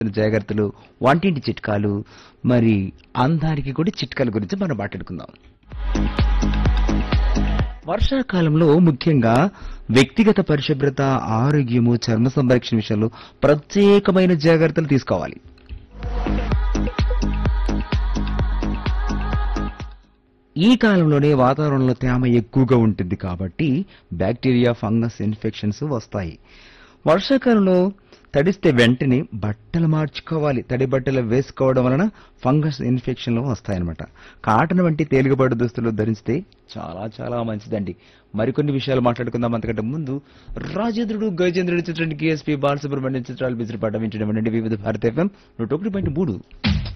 జాగ్రత్తలు వంటింటి చిట్కాలు మరి అందానికి కూడా చిట్కాల గురించి మనం మాట్లాడుకుందాం వర్షాకాలంలో ముఖ్యంగా వ్యక్తిగత పరిశుభ్రత ఆరోగ్యము చర్మ సంరక్షణ విషయంలో ప్రత్యేకమైన జాగ్రత్తలు తీసుకోవాలి ఈ కాలంలోనే వాతావరణంలో తేమ ఎక్కువగా ఉంటుంది కాబట్టి బ్యాక్టీరియా ఫంగస్ ఇన్ఫెక్షన్స్ వస్తాయి వర్షాకాలంలో తడిస్తే వెంటనే బట్టలు మార్చుకోవాలి తడి బట్టలు వేసుకోవడం వలన ఫంగస్ ఇన్ఫెక్షన్లు వస్తాయన్నమాట కాటన్ వంటి తేలికపాటు దుస్తులు ధరిస్తే చాలా చాలా మంచిదండి మరికొన్ని విషయాలు మాట్లాడుకుందాం అంతకంటే ముందు రాజేంద్రుడు గజేంద్రుడు చిత్రానికి ఎస్పీ బాలసుబ్రహ్మణ్యం చిత్రాలు బిజిరి పాట వింటడం వివిధ భారత ఎఫ్ఎం నూట ఒకటి పాయింట్ మూడు